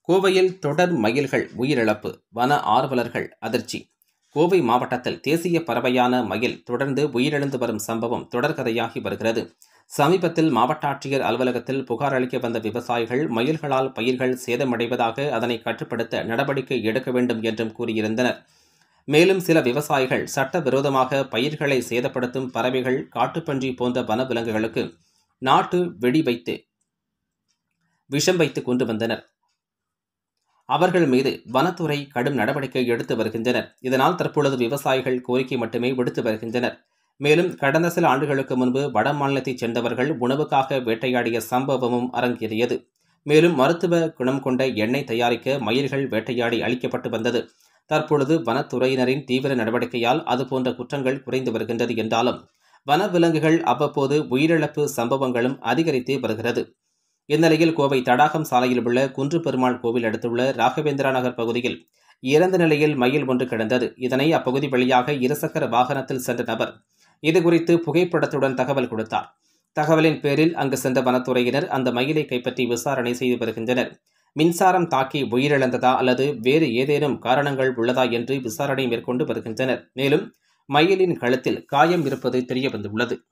கோவையில் தொடர் மயில்கள் உயிரிழப்பு வன ஆர்வலர்கள் அதிர்ச்சி கோவை மாவட்டத்தில் தேசிய பறவையான மயில் தொடர்ந்து உயிரிழந்து வரும் சம்பவம் தொடர்கதையாகி வருகிறது சமீபத்தில் மாவட்ட ஆட்சியர் அலுவலகத்தில் புகார் அளிக்க வந்த விவசாயிகள் மயில்களால் பயிர்கள் சேதமடைவதாக அதனை கட்டுப்படுத்த நடவடிக்கை எடுக்க வேண்டும் என்றும் கூறியிருந்தனர் மேலும் சில விவசாயிகள் சட்டவிரோதமாக பயிர்களை சேதப்படுத்தும் பறவைகள் காட்டுப்பன்றி போன்ற வனவிலங்குகளுக்கு நாட்டு வெடி வைத்து விஷம் வைத்து கொண்டு வந்தனர் அவர்கள் மீது வனத்துறை கடும் நடவடிக்கை எடுத்து வருகின்றனர் இதனால் தற்பொழுது விவசாயிகள் கோரிக்கை மட்டுமே விடுத்து வருகின்றனர் மேலும் கடந்த சில ஆண்டுகளுக்கு முன்பு வட மாநிலத்தைச் சேர்ந்தவர்கள் உணவுக்காக வேட்டையாடிய சம்பவமும் அரங்கேறியது மேலும் மருத்துவ குணம் கொண்ட எண்ணெய் தயாரிக்க மயில்கள் வேட்டையாடி அளிக்கப்பட்டு வந்தது தற்பொழுது வனத்துறையினரின் தீவிர நடவடிக்கையால் அதுபோன்ற குற்றங்கள் குறைந்து வருகின்றது என்றாலும் வனவிலங்குகள் அவ்வப்போது உயிரிழப்பு சம்பவங்களும் அதிகரித்து வருகிறது இந்நிலையில் கோவை தடாகம் சாலையில் உள்ள குன்று பெருமாள் கோவில் அடுத்துள்ள ராகவேந்திரா நகர் பகுதியில் இறந்த நிலையில் மயில் ஒன்று கிடந்தது இதனை அப்பகுதி வழியாக இருசக்கர வாகனத்தில் சென்ற நபர் இதுகுறித்து புகைப்படத்துடன் தகவல் கொடுத்தார் தகவலின் பேரில் அங்கு சென்ற வனத்துறையினர் அந்த மயிலை கைப்பற்றி விசாரணை செய்து வருகின்றனர் மின்சாரம் தாக்கி உயிரிழந்ததா அல்லது வேறு ஏதேனும் காரணங்கள் உள்ளதா என்று விசாரணை மேற்கொண்டு வருகின்றனர் மேலும் மயிலின் கழுத்தில் காயம் இருப்பது தெரியவந்துள்ளது